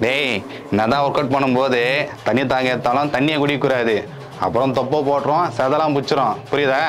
டேய் என்னதான் work out பண்ணும்போது தண்ணி தாங்க ஏற்றாலும் தண்ணியை குடிக்கக்கூடாது அப்புறம் தொப்பை போட்டுரும் செதலாம் பிடிச்சிரும் புரியுதா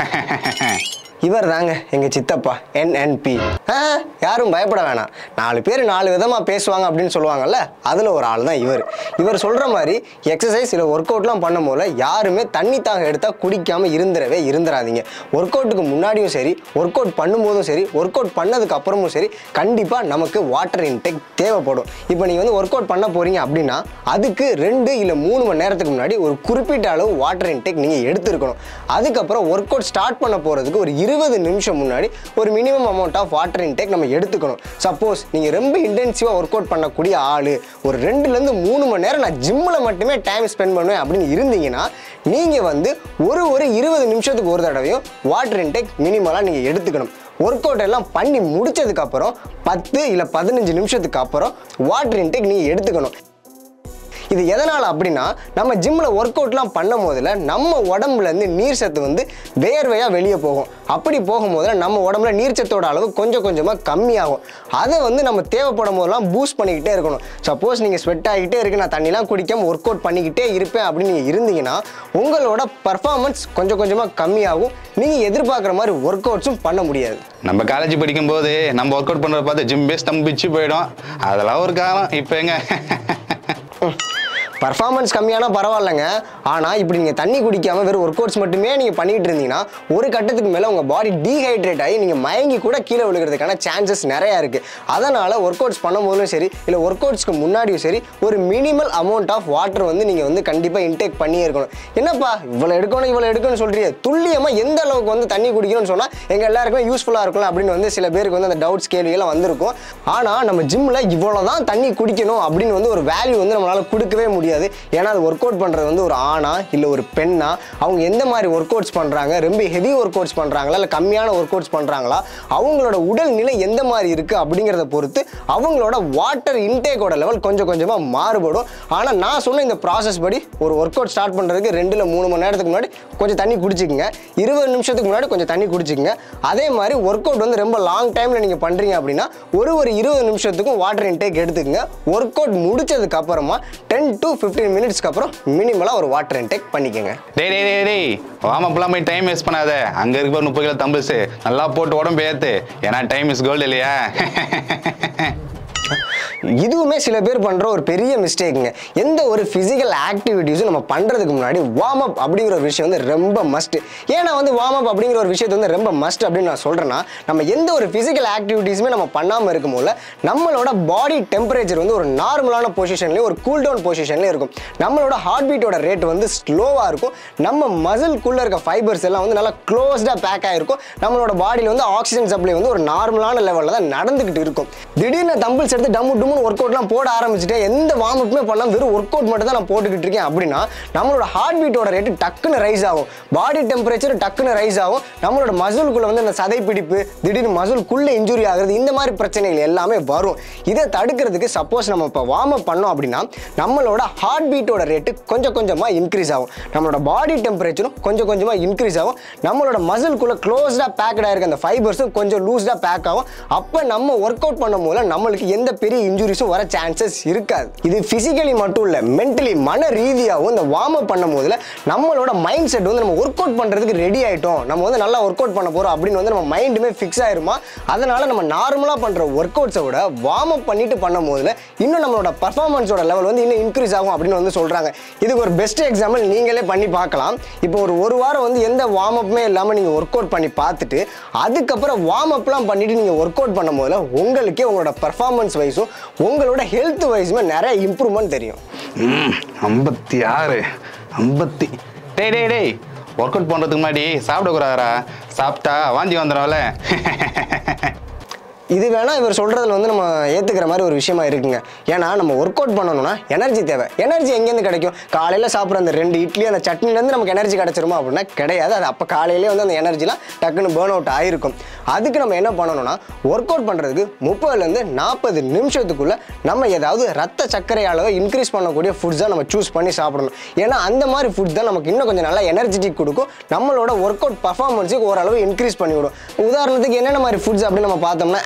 இவர் தாங்க எங்க சித்தப்பா என்என்பி யாரும் பயப்பட வேணாம் நாலு பேர் நாலு விதமா பேசுவாங்க அப்படின்னு சொல்லுவாங்கல்ல அதுல ஒரு ஆள் தான் இவர் இவர் சொல்ற மாதிரி எக்ஸசைஸ் இல்லை ஒர்க் அவுட்லாம் பண்ணும் போல யாருமே தண்ணி தாக எடுத்தா குடிக்காம இருந்துடவே இருந்துடாதீங்க ஒர்க் அவுட்டுக்கு முன்னாடியும் சரி ஒர்க் அவுட் பண்ணும்போதும் சரி ஒர்க் அவுட் பண்ணதுக்கு அப்புறமும் சரி கண்டிப்பா நமக்கு வாட்டர் இன்டேக் தேவைப்படும் இப்போ நீங்க வந்து ஒர்க் அவுட் பண்ண போறீங்க அப்படின்னா அதுக்கு ரெண்டு இல்லை மூணு மணி நேரத்துக்கு முன்னாடி ஒரு குறிப்பிட்ட அளவு வாட்டர் இன்டேக் நீங்க எடுத்துருக்கணும் அதுக்கப்புறம் ஒர்க் அவுட் ஸ்டார்ட் பண்ண போறதுக்கு ஒரு இருபது நிமிஷம் முன்னாடி ஒரு minimum amount of water intake நம்ம எடுத்துக்கணும் சப்போஸ் நீங்க ரொம்ப இன்டென்சிவாக ஒர்க் அவுட் பண்ணக்கூடிய ஆளு ஒரு ரெண்டுலேருந்து மூணு மணி நேரம் நான் ஜிம்மில் மட்டுமே டைம் ஸ்பெண்ட் பண்ணுவேன் அப்படின்னு இருந்தீங்கன்னா நீங்க வந்து ஒரு ஒரு இருபது நிமிஷத்துக்கு ஒரு தடவையும் வாட்டர் இன்டேக் மினிமலாக நீங்க எடுத்துக்கணும் ஒர்க் அவுட் எல்லாம் பண்ணி முடிச்சதுக்கு அப்புறம் பத்து இல்லை பதினஞ்சு நிமிஷத்துக்கு அப்புறம் வாட்டர் இன்டேக் நீங்கள் எடுத்துக்கணும் இது எதனால் அப்படின்னா நம்ம ஜிம்மில் ஒர்க் அவுட்லாம் பண்ணும் போதில் நம்ம உடம்புலேருந்து நீர் சத்து வந்து வேர்வையாக வெளியே போகும் அப்படி போகும்போதில் நம்ம உடம்புல நீர் சத்தோட அளவு கொஞ்சம் கொஞ்சமாக கம்மியாகும் அதை வந்து நம்ம தேவைப்படும் போதெல்லாம் பூஸ்ட் பண்ணிக்கிட்டே இருக்கணும் சப்போஸ் நீங்கள் ஸ்வெட் ஆகிட்டே இருக்கு நான் தண்ணிலாம் குடிக்காம ஒர்க் அவுட் பண்ணிக்கிட்டே இருப்பேன் அப்படின்னு நீங்கள் இருந்தீங்கன்னா உங்களோட பர்ஃபார்மன்ஸ் கொஞ்சம் கொஞ்சமாக கம்மியாகும் நீங்கள் எதிர்பார்க்குற மாதிரி ஒர்க் அவுட்ஸும் பண்ண முடியாது நம்ம காலேஜ் படிக்கும்போது நம்ம ஒர்க் அவுட் பண்ணுறத பார்த்து ஜிம் பேஸ் தம்பிச்சு போயிடும் அதெல்லாம் ஒரு காலம் இப்போ எங்க பர்ஃபார்மன்ஸ் கம்மியானா பரவாயில்லைங்க ஆனால் இப்படி நீங்கள் தண்ணி குடிக்காமல் வெறும் ஒர்க் அவுட்ஸ் மட்டுமே நீங்கள் பண்ணிட்டு இருந்தீங்கன்னா ஒரு கட்டத்துக்கு மேலே உங்கள் பாடி டீஹைட்ரேட் ஆகி நீங்கள் மயங்கி கூட கீழே விழுகிறதுக்கான சான்சஸ் நிறையா இருக்குது அதனால் ஒர்க் அவுட்ஸ் பண்ணும்போதும் சரி இல்லை ஒர்க் அவுட்ஸ்க்கு முன்னாடியும் சரி ஒரு மினிமல் அமௌண்ட் ஆஃப் வாட்டர் வந்து நீங்கள் வந்து கண்டிப்பாக இன்டேக் பண்ணியே இருக்கணும் என்னப்பா இவ்வளோ எடுக்கணும் இவ்வளோ எடுக்கணும்னு சொல்கிறீங்க துல்லியமாக எந்த அளவுக்கு வந்து தண்ணி குடிக்கணும்னு சொன்னால் எங்கள் எல்லாருக்குமே யூஸ்ஃபுல்லாக இருக்கலாம் அப்படின்னு வந்து சில பேருக்கு வந்து அந்த டவுட்ஸ் கேள்விகள்லாம் வந்திருக்கும் ஆனால் நம்ம ஜிம்மில் இவ்வளோ தான் தண்ணி குடிக்கணும் அப்படின்னு வந்து ஒரு வேல்யூ வந்து நம்மளால் கொடுக்கவே முடியாது ஏன்னா அது ஒர்க் அவுட் பண்ணுறது வந்து ஒரு ஆணா இல்லை ஒரு பெண்ணா அவங்க எந்த மாதிரி ஒர்க் அவுட்ஸ் பண்ணுறாங்க ரொம்ப ஹெவி ஒர்க் அவுட்ஸ் பண்ணுறாங்களா இல்லை கம்மியான ஒர்க் அவுட்ஸ் பண்ணுறாங்களா அவங்களோட உடல் நிலை எந்த மாதிரி இருக்குது அப்படிங்கிறத பொறுத்து அவங்களோட வாட்டர் இன்டேக்கோட லெவல் கொஞ்சம் கொஞ்சமாக மாறுபடும் ஆனால் நான் சொன்ன இந்த ப்ராசஸ் படி ஒரு ஒர்க் அவுட் ஸ்டார்ட் பண்ணுறதுக்கு ரெண்டுல மூணு மணி நேரத்துக்கு முன்னாடி கொஞ்சம் தண்ணி குடிச்சிக்கங்க இருபது நிமிஷத்துக்கு முன்னாடி கொஞ்சம் தண்ணி குடிச்சிக்கங்க அதே மாதிரி ஒர்க் அவுட் வந்து ரொம்ப லாங் டைமில் நீங்கள் பண்ணுறீங்க அப்படின்னா ஒரு ஒரு இருபது நிமிஷத்துக்கும் வாட்டர் இன்டேக் எடுத்துக்கங்க ஒர்க் அவுட் முடிச்சதுக்கு அப்புறமா டென் டு ஃபிஃப்டீன் மினிட்ஸ்க்கு அப்புறம் மினிமலாக ஒரு வாட்டர் இன்டேக் பண்ணிக்கங்க டேய் டேய் டேய் டேய் வாமப்பெல்லாம் போய் டைம் வேஸ்ட் பண்ணாத அங்கே இருக்க பாரு முப்பது கிலோ தம்பிள்ஸ் நல்லா போட்டு உடம்பு ஏற்று ஏன்னா டைம் இஸ் கோல்டு இல்லையா இதுவுமே சில பேர் பண்ணுற ஒரு பெரிய மிஸ்டேக்குங்க எந்த ஒரு ஃபிசிக்கல் ஆக்டிவிட்டீஸும் நம்ம பண்ணுறதுக்கு முன்னாடி வார்ம் அப் அப்படிங்கிற ஒரு விஷயம் வந்து ரொம்ப மஸ்ட் ஏன்னா வந்து வார்ம் அப் அப்படிங்கிற ஒரு விஷயத்தை வந்து ரொம்ப மஸ்ட் அப்படின்னு நான் சொல்கிறேன்னா நம்ம எந்த ஒரு ஃபிசிக்கல் ஆக்டிவிட்டீஸுமே நம்ம பண்ணாமல் இருக்கும் போல நம்மளோட பாடி டெம்பரேச்சர் வந்து ஒரு நார்மலான பொசிஷன்லேயும் ஒரு கூல் டவுன் பொசிஷன்லேயும் இருக்கும் நம்மளோட ஹார்ட் பீட்டோட ரேட் வந்து ஸ்லோவாக இருக்கும் நம்ம மசில்குள்ளே இருக்க ஃபைபர்ஸ் எல்லாம் வந்து நல்லா க்ளோஸ்டாக பேக் ஆகிருக்கும் நம்மளோட பாடியில் வந்து ஆக்சிஜன் சப்ளை வந்து ஒரு நார்மலான லெவலில் தான் நடந்துக்கிட்டு இருக்கும் திடீர்னு தம்பிள்ஸ் எடுத்து டம்மு டும்னு ஒர்க் அவுட்லாம் போட ஆரம்பிச்சுட்டு எந்த வார்ம் அப்புமே பண்ணாம வெறும் ஒர்க் அவுட் மட்டும் தான் நான் போட்டுக்கிட்டு இருக்கேன் அப்படின்னா நம்மளோட ஹார்ட் பீட்டோட ரேட்டு டக்குன்னு ரைஸ் ஆகும் பாடி டெம்பரேச்சர் டக்குன்னு ரைஸ் ஆகும் நம்மளோட மசிலுக்குள்ள வந்து அந்த சதை பிடிப்பு திடீர்னு மசிலுக்குள்ள இன்ஜுரி ஆகுறது இந்த மாதிரி பிரச்சனைகள் எல்லாமே வரும் இதை தடுக்கிறதுக்கு சப்போஸ் நம்ம இப்போ வார்ம் அப் பண்ணோம் அப்படின்னா நம்மளோட ஹார்ட் பீட்டோட ரேட்டு கொஞ்சம் கொஞ்சமாக இன்க்ரீஸ் ஆகும் நம்மளோட பாடி டெம்பரேச்சரும் கொஞ்சம் கொஞ்சமாக இன்க்ரீஸ் ஆகும் நம்மளோட மசிலுக்குள்ள க்ளோஸ்டாக பேக்கடாக இருக்க அந்த ஃபைபர்ஸும் கொஞ்சம் லூஸ்டாக பேக் ஆகும் அப்போ நம்ம ஒர்க் அவுட் பண்ணும் போது நம்மளுக்கு எந்த பெரிய இன்ஜுரிஸும் வர சான்சஸ் இருக்காது இது ஃபிசிக்கலி மட்டும் இல்லை மென்டலி மன ரீதியாகவும் இந்த வார்ம் அப் பண்ணும் போதுல நம்மளோட மைண்ட் செட் வந்து நம்ம ஒர்க் அவுட் பண்ணுறதுக்கு ரெடி ஆகிட்டோம் நம்ம வந்து நல்லா ஒர்க் அவுட் பண்ண போகிறோம் அப்படின்னு வந்து நம்ம மைண்டுமே ஃபிக்ஸ் ஆயிருமா அதனால நம்ம நார்மலாக பண்ணுற ஒர்க் அவுட்ஸை விட வார்ம் அப் பண்ணிட்டு பண்ணும் போதுல இன்னும் நம்மளோட பர்ஃபார்மன்ஸோட லெவல் வந்து இன்னும் இன்க்ரீஸ் ஆகும் அப்படின்னு வந்து சொல்கிறாங்க இதுக்கு ஒரு பெஸ்ட் எக்ஸாம்பிள் நீங்களே பண்ணி பார்க்கலாம் இப்போ ஒரு ஒரு வாரம் வந்து எந்த வார்ம் அப்புமே இல்லாமல் நீங்கள் ஒர்க் அவுட் பண்ணி பார்த்துட்டு அதுக்கப்புறம் வார்ம் அப்லாம் பண்ணிட்டு நீங்கள் ஒர்க் அவுட் பண்ணும் போதுல உங்களுக்கே உங்களோட பர்ஃபார்மன்ஸ் வைஸும் உங்களோட ஹெல்த் வைஸுமே நிறைய இம்ப்ரூவ்மெண்ட் தெரியும் ம், ஐம்பத்தி ஆறு ஐம்பத்தி டேய் டேய் டேய் ஒர்க் அவுட் பண்ணுறதுக்கு முன்னாடி சாப்பிடக்கூடாதா சாப்பிட்டா வாந்தி வந்துடும்ல இது வேணா இவர் சொல்றதுல வந்து நம்ம ஏத்துக்கிற மாதிரி ஒரு விஷயமா இருக்குங்க ஏன்னா நம்ம ஒர்க் அவுட் பண்ணணும்னா எனர்ஜி தேவை எனர்ஜி எங்கேருந்து கிடைக்கும் காலையில சாப்பிட்ற அந்த ரெண்டு இட்லி அந்த சட்னிலேருந்து நமக்கு எனர்ஜி கிடைச்சிருமா அப்படின்னா கிடையாது அது அப்போ காலையிலே வந்து அந்த எனர்ஜிலாம் டக்குன்னு பேர்ன் அவுட் ஆயிருக்கும் அதுக்கு நம்ம என்ன பண்ணணும்னா ஒர்க் அவுட் பண்ணுறதுக்கு முப்பதுலேருந்து நாற்பது நிமிஷத்துக்குள்ள நம்ம ஏதாவது ரத்த சர்க்கரை அளவை இன்க்ரீஸ் பண்ணக்கூடிய ஃபுட்ஸ் தான் நம்ம சூஸ் பண்ணி சாப்பிடணும் ஏன்னா அந்த மாதிரி ஃபுட் தான் நமக்கு இன்னும் கொஞ்சம் நல்லா எனர்ஜெட்டிக் கொடுக்கும் நம்மளோட ஒர்க் அவுட் பர்ஃபார்மன்ஸுக்கு ஓரளவு இன்க்ரீஸ் பண்ணிவிடும் உதாரணத்துக்கு என்னென்ன மாதிரி ஃபுட்ஸ் அப்படின்னு நம்ம பார்த்தோம்னா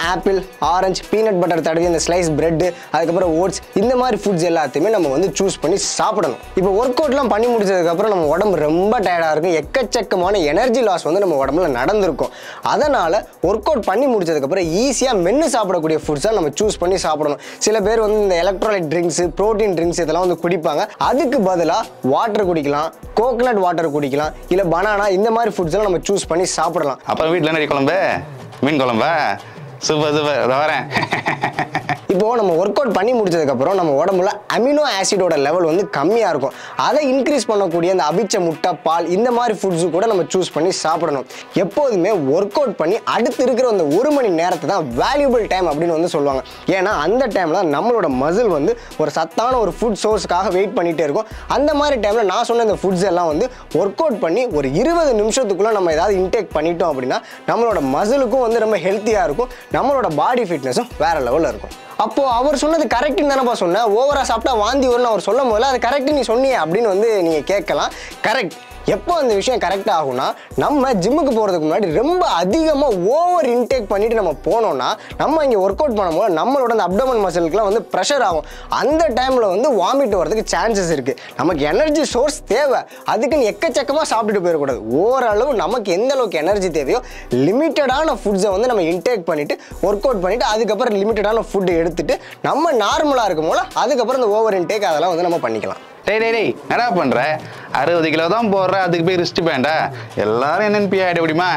ஆப்பிள் ஆரஞ்சு பீனட் பட்டர் தடவி இந்த ஸ்லைஸ் பிரெட்டு அதுக்கப்புறம் ஓட்ஸ் இந்த மாதிரி ஃபுட்ஸ் எல்லாத்தையுமே நம்ம வந்து சூஸ் பண்ணி சாப்பிடணும் இப்போ ஒர்க் அவுட்லாம் பண்ணி முடிச்சதுக்கப்புறம் நம்ம உடம்பு ரொம்ப டயர்டாக இருக்கும் எக்கச்சக்கமான எனர்ஜி லாஸ் வந்து நம்ம உடம்புல நடந்திருக்கும் அதனால் ஒர்க் அவுட் பண்ணி முடிச்சதுக்கப்புறம் ஈஸியாக மென்று சாப்பிடக்கூடிய ஃபுட்ஸாக நம்ம சூஸ் பண்ணி சாப்பிடணும் சில பேர் வந்து இந்த எலக்ட்ரோலைட் ட்ரிங்க்ஸ் ப்ரோட்டீன் ட்ரிங்க்ஸ் இதெல்லாம் வந்து குடிப்பாங்க அதுக்கு பதிலாக வாட்டர் குடிக்கலாம் கோகனட் வாட்டர் குடிக்கலாம் இல்லை பனானா இந்த மாதிரி ஃபுட்ஸ் எல்லாம் நம்ம சூஸ் பண்ணி சாப்பிடலாம் அப்புறம் வீட்டில் என்ன குழம்பு மீன் குழம்பா சூப்பர் சூப்பர் இதை வரேன் இப்போ நம்ம ஒர்க் அவுட் பண்ணி முடிச்சதுக்கப்புறம் நம்ம உடம்புல அமினோ ஆசிடோட லெவல் வந்து கம்மியாக இருக்கும் அதை இன்க்ரீஸ் பண்ணக்கூடிய அந்த அவிச்ச முட்டை பால் இந்த மாதிரி ஃபுட்ஸு கூட நம்ம சூஸ் பண்ணி சாப்பிடணும் எப்போதுமே ஒர்க் அவுட் பண்ணி அடுத்து இருக்கிற அந்த ஒரு மணி நேரத்தை தான் வேல்யூபிள் டைம் அப்படின்னு வந்து சொல்லுவாங்க ஏன்னா அந்த டைமில் நம்மளோட மசில் வந்து ஒரு சத்தான ஒரு ஃபுட் சோர்ஸ்க்காக வெயிட் பண்ணிகிட்டே இருக்கும் அந்த மாதிரி டைமில் நான் சொன்ன இந்த ஃபுட்ஸ் எல்லாம் வந்து ஒர்க் அவுட் பண்ணி ஒரு இருபது நிமிஷத்துக்குள்ளே நம்ம ஏதாவது இன்டேக் பண்ணிட்டோம் அப்படின்னா நம்மளோட மசிலுக்கும் வந்து ரொம்ப ஹெல்த்தியாக இருக்கும் நம்மளோட பாடி ஃபிட்னஸும் வேற லெவலில் இருக்கும் அப்போ அவர் சொன்னது கரெக்டுன்னு தானப்பா சொன்னேன் ஓவரா சாப்பிட்டா வாந்தி வரும்னு அவர் சொல்லும் போதுல அது கரெக்ட் நீ சொன்னியே அப்படின்னு வந்து நீங்க கேட்கலாம் கரெக்ட் எப்போ அந்த விஷயம் கரெக்ட் ஆகும்னா நம்ம ஜிம்முக்கு போகிறதுக்கு முன்னாடி ரொம்ப அதிகமாக ஓவர் இன்டேக் பண்ணிட்டு நம்ம போனோம்னா நம்ம இங்கே ஒர்க் அவுட் பண்ணும்போது நம்மளோட அந்த அப்டமன் மசிலுக்குலாம் வந்து ப்ரெஷர் ஆகும் அந்த டைமில் வந்து வாமிட் வரதுக்கு சான்சஸ் இருக்குது நமக்கு எனர்ஜி சோர்ஸ் தேவை அதுக்குன்னு எக்கச்சக்கமாக சாப்பிட்டுட்டு போயிடக்கூடாது ஓரளவு நமக்கு எந்த அளவுக்கு எனர்ஜி தேவையோ லிமிட்டடான ஃபுட்ஸை வந்து நம்ம இன்டேக் பண்ணிவிட்டு ஒர்க் அவுட் பண்ணிவிட்டு அதுக்கப்புறம் லிமிட்டடான ஃபுட் எடுத்துட்டு நம்ம நார்மலாக இருக்கும் போல அதுக்கப்புறம் இந்த ஓவர் இன்டேக் அதெல்லாம் வந்து நம்ம பண்ணிக்கலாம் டேய் டேய் டேய் என்னடா பண்ற அறுபது கிலோ தான் போடுற அதுக்கு போய் ரிஸ்ட் பேண்டா எல்லாரும் என்னென்னு ஆயிட முடியுமா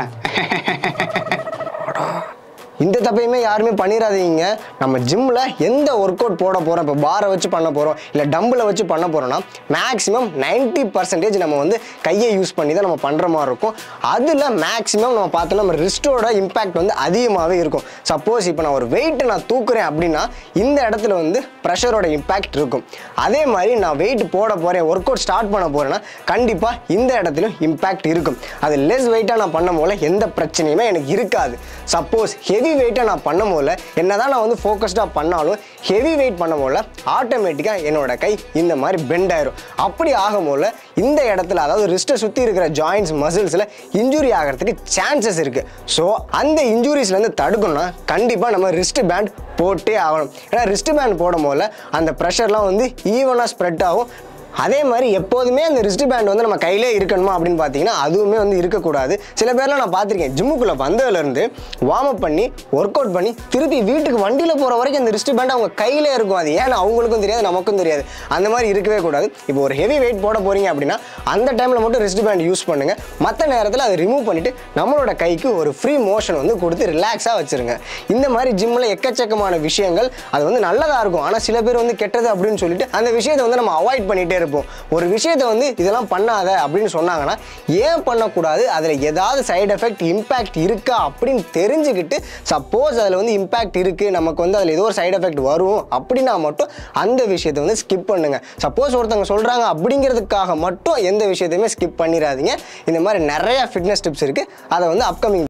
இந்த தப்பையுமே யாருமே பண்ணிடாதீங்க நம்ம ஜிம்மில் எந்த ஒர்க் அவுட் போட போகிறோம் இப்போ பாரை வச்சு பண்ண போகிறோம் இல்லை டம்பிளை வச்சு பண்ண போகிறோம்னா மேக்ஸிமம் 90% பர்சன்டேஜ் நம்ம வந்து கையை யூஸ் பண்ணி தான் நம்ம பண்ணுற மாதிரி இருக்கும் அதில் மேக்ஸிமம் நம்ம பார்த்தோம்னா நம்ம ரிஸ்டோட இம்பாக்ட் வந்து அதிகமாகவே இருக்கும் சப்போஸ் இப்போ நான் ஒரு வெயிட்டை நான் தூக்குறேன் அப்படின்னா இந்த இடத்துல வந்து ப்ரெஷரோட இம்பாக்ட் இருக்கும் அதே மாதிரி நான் வெயிட் போட போகிறேன் ஒர்க் அவுட் ஸ்டார்ட் பண்ண போகிறேன்னா கண்டிப்பாக இந்த இடத்துலையும் இம்பாக்ட் இருக்கும் அது லெஸ் வெயிட்டாக நான் பண்ணும் போல எந்த பிரச்சனையுமே எனக்கு இருக்காது சப்போஸ் ஹெவி வெயிட்டை நான் பண்ணும் போல என்னதான் நான் வந்து ஃபோக்கஸ்டாக பண்ணாலும் ஹெவி வெயிட் பண்ணும் போல ஆட்டோமேட்டிக்காக என்னோட கை இந்த மாதிரி பெண்ட் ஆயிரும் அப்படி ஆகும் போல இந்த இடத்துல அதாவது ரிஸ்ட்டை சுற்றி இருக்கிற ஜாயின்ஸ் மசில்ஸில் இன்ஜுரி ஆகிறதுக்கு சான்சஸ் இருக்குது ஸோ அந்த இன்ஜுரிஸ்லேருந்து தடுக்கணும்னா கண்டிப்பாக நம்ம ரிஸ்ட் பேண்ட் போட்டே ஆகணும் ஏன்னா ரிஸ்ட் பேண்ட் போடும் போல அந்த ப்ரெஷர்லாம் வந்து ஈவனாக ஸ்ப்ரெட் ஆகும் அதே மாதிரி எப்போதுமே அந்த ரிஸ்ட் பேண்ட் வந்து நம்ம கையிலே இருக்கணுமா அப்படின்னு பார்த்தீங்கன்னா அதுவுமே வந்து இருக்கக்கூடாது சில பேர்லாம் நான் பார்த்துருக்கேன் ஜிம்முக்குள்ளே வந்ததுலேருந்து வார்ம் அப் பண்ணி ஒர்க் அவுட் பண்ணி திருப்பி வீட்டுக்கு வண்டியில் போகிற வரைக்கும் அந்த ரிஸ்ட் பேண்ட் அவங்க கையிலே இருக்கும் அது ஏன்னா அவங்களுக்கும் தெரியாது நமக்கும் தெரியாது அந்த மாதிரி இருக்கவே கூடாது இப்போ ஒரு ஹெவி வெயிட் போட போகிறீங்க அப்படின்னா அந்த டைமில் மட்டும் ரிஸ்ட் பேண்ட் யூஸ் பண்ணுங்கள் மற்ற நேரத்தில் அதை ரிமூவ் பண்ணிவிட்டு நம்மளோட கைக்கு ஒரு ஃப்ரீ மோஷன் வந்து கொடுத்து ரிலாக்ஸாக வச்சுருங்க இந்த மாதிரி ஜிம்மில் எக்கச்சக்கமான விஷயங்கள் அது வந்து நல்லதாக இருக்கும் ஆனால் சில பேர் வந்து கெட்டது அப்படின்னு சொல்லிட்டு அந்த விஷயத்தை வந்து நம்ம அவாய்ட் பண்ணிகிட்டே இருப்போம் ஒரு விஷயத்தை வந்து இதெல்லாம் பண்ணாத அப்படின்னு சொன்னாங்கன்னா ஏன் பண்ணக்கூடாது அதில் ஏதாவது சைடு எஃபெக்ட் இம்பேக்ட் இருக்கா அப்படின்னு தெரிஞ்சுக்கிட்டு சப்போஸ் அதில் வந்து இம்பேக்ட் இருக்குது நமக்கு வந்து அதில் ஏதோ ஒரு சைடு எஃபெக்ட் வரும் அப்படின்னா மட்டும் அந்த விஷயத்தை வந்து ஸ்கிப் பண்ணுங்க சப்போஸ் ஒருத்தவங்க சொல்கிறாங்க அப்படிங்கிறதுக்காக மட்டும் எந்த விஷயத்தையுமே ஸ்கிப் பண்ணிடாதீங்க இந்த மாதிரி நிறைய ஃபிட்னஸ் டிப்ஸ் இருக்குது அதை வந்து அப்கமிங்